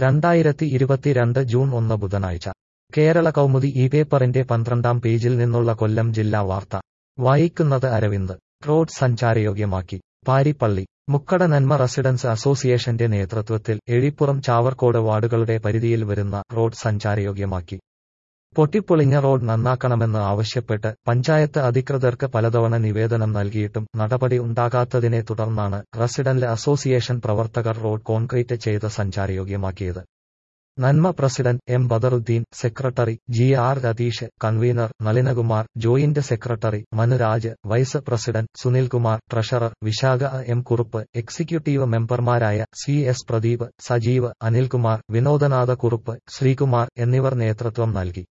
രണ്ടായിരത്തി ഇരുപത്തിരണ്ട് ജൂൺ ഒന്ന് ബുധനാഴ്ച കേരള കൗമുദി ഈ പേപ്പറിന്റെ പന്ത്രണ്ടാം പേജിൽ നിന്നുള്ള കൊല്ലം ജില്ലാ വാർത്ത വായിക്കുന്നത് അരവിന്ദ് റോഡ് സഞ്ചാരയോഗ്യമാക്കി പാരിപ്പള്ളി മുക്കട നന്മ റെസിഡൻസ് അസോസിയേഷന്റെ നേതൃത്വത്തിൽ എഴിപ്പുറം ചാവർക്കോട് വാർഡുകളുടെ പരിധിയിൽ വരുന്ന റോഡ് സഞ്ചാരയോഗ്യമാക്കി പൊട്ടിപ്പൊളിഞ്ഞ റോഡ് നന്നാക്കണമെന്ന് ആവശ്യപ്പെട്ട് പഞ്ചായത്ത് അധികൃതർക്ക് പലതവണ നിവേദനം നൽകിയിട്ടും നടപടി ഉണ്ടാകാത്തതിനെ തുടർന്നാണ് റെസിഡന്റ് അസോസിയേഷൻ പ്രവർത്തകർ റോഡ് കോൺക്രീറ്റ് ചെയ്ത് സഞ്ചാരയോഗ്യമാക്കിയത് Nanma president M Badaruddin secretary G R Ratheesh convener Nalinakumar joint secretary Manuraj vice president Sunilkumar treasurer Vishakha M Kurup executive മെമ്പർമാരായ സി എസ് പ്രദീപ് സജീവ് അനിൽകുമാർ വിനോദനാഥ കുറുപ്പ് ശ്രീകുമാർ എന്നിവർ നേതൃത്വം നൽകി